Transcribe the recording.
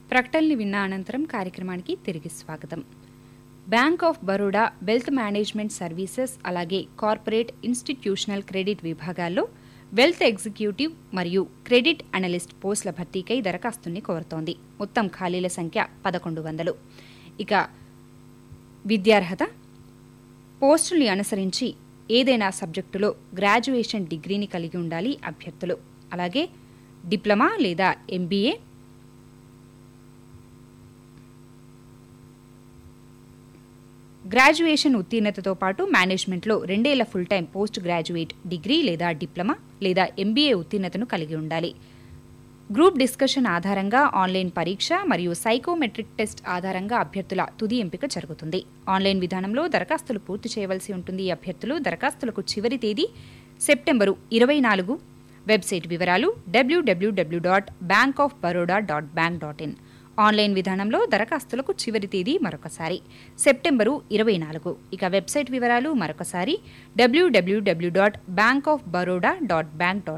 ప్రకటనలు విన్న అనంతరం కార్యక్రమానికి తిరిగి స్వాగతం bank of Baroda wealth management services అలాగే కార్పొరేట్ ఇన్స్టిట్యూషనల్ క్రెడిట్ విభాగాల్లో వెల్త్ ఎగ్జిక్యూటివ్ మరియు క్రెడిట్ అనలిస్ట్ పోస్టుల భర్తీకై దరఖాస్తుని కోరుతోంది మొత్తం ఖాళీల సంఖ్య పదకొండు వందలు ఇక విద్యార్హత పోస్టుల్ని అనుసరించి ఏదైనా సబ్జెక్టులో గ్రాడ్యుయేషన్ డిగ్రీని కలిగి ఉండాలి అభ్యర్థులు అలాగే డిప్లొమా లేదా ఎంబీఏ గ్రాడ్యుయేషన్ ఉత్తీర్ణతతో పాటు మేనేజ్మెంట్లో రెండేళ్ల full time post graduate degree లేదా డిప్లొమా లేదా ఎంబీఏ ఉత్తీర్ణతను కలిగి ఉండాలి గ్రూప్ డిస్కషన్ ఆధారంగా ఆన్లైన్ పరీక్ష మరియు సైకోమెట్రిక్ టెస్ట్ ఆధారంగా అభ్యర్థుల తుది ఎంపిక జరుగుతుంది ఆన్లైన్ విధానంలో దరఖాస్తులు పూర్తి చేయవలసి ఉంటుంది ఈ అభ్యర్థులు దరఖాస్తులకు చివరి తేదీ సెప్టెంబరు ఇరవై నాలుగు వెబ్సైట్ వివరాలు WWW dot bank of Baroda dot bank dot in online విధానంలో దరఖాస్తులకు చివరి తేదీ మరొకసారి సెప్టెంబరు ఇరవై నాలుగు ఇక వెబ్సైట్ వివరాలు మరొకసారి WWW dot bank of Baroda dot bank dot